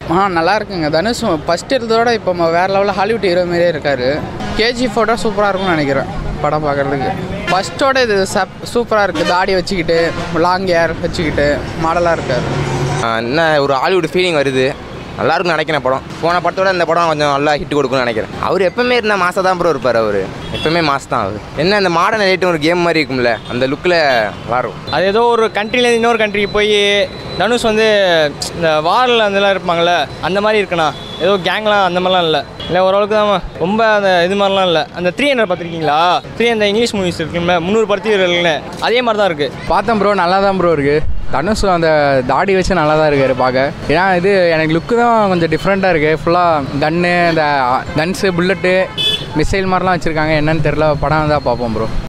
ஆ நல்லா இருக்குங்க தனுஷ் ஃபஸ்ட் இருந்ததோட இப்போ ம- வேற லெவலில் ஹாலிவுட் ஹீரோ மாதிரியே இருக்காரு கேஜி ஃபோட்டோ சூப்பராக இருக்கும்னு நினைக்கிறேன் படம் பார்க்குறதுக்கு ஃபஸ்ட்டோட இது சப் சூப்பராக இருக்குது தாடி வச்சுக்கிட்டு லாங் ஹேர் வச்சுக்கிட்டு மாடலாக இருக்கார் ஆஹ் என்ன ஒரு ஹாலிவுட் ஃபீலிங் வருது நல்லா இருக்கும்னு நினைக்கிறேன் படம் போன படத்தோட இந்த படம் கொஞ்சம் நல்லா ஹிட் கொடுக்கும்னு நினைக்கிறேன் அவர் எப்பவுமே இருந்தால் மாசாக தான் ப்ரோ இருப்பார் அவர் எப்பவுமே மாஸ் தான் அவர் என்ன இந்த மாடர்ன் லைட்டு ஒரு கேம் மாதிரி இருக்கும்ல அந்த லுக்கில் வரும் அது ஏதோ ஒரு கண்ட்ரிலேருந்து இன்னொரு கண்ட்ரிக்கு போய் தனுஷ் வந்து இந்த வாரில் அதெல்லாம் இருப்பாங்கள்ல அந்த மாதிரி இருக்குண்ணா ஏதோ கேங்லாம் அந்த மாதிரிலாம் இல்லை இல்லை ஓரளவுக்கு தான் ரொம்ப அந்த இது மாதிரிலாம் இல்லை அந்த த்ரீ ஹண்ட்ரட் பார்த்துருக்கீங்களா த்ரீ அந்த இங்கிலீஷ் மூவிஸ் இருக்குல்ல முந்நூறு பருத்தி வீரர்கள்னு அதே மாதிரி தான் இருக்குது பார்த்தேன் ப்ரோ நல்லா தான் ப்ரோ இருக்குது தனுஷ் அந்த தாடி வச்சு நல்லா தான் இருக்காரு பார்க்க ஏன்னா இது எனக்கு லுக்கு தான் கொஞ்சம் டிஃப்ரெண்ட்டாக இருக்குது ஃபுல்லாக கன்னு இந்த கன்ஸு புல்லட்டு மிசைல் மாதிரிலாம் வச்சுருக்காங்க என்னன்னு தெரில படம் தான் பார்ப்போம் ப்ரோ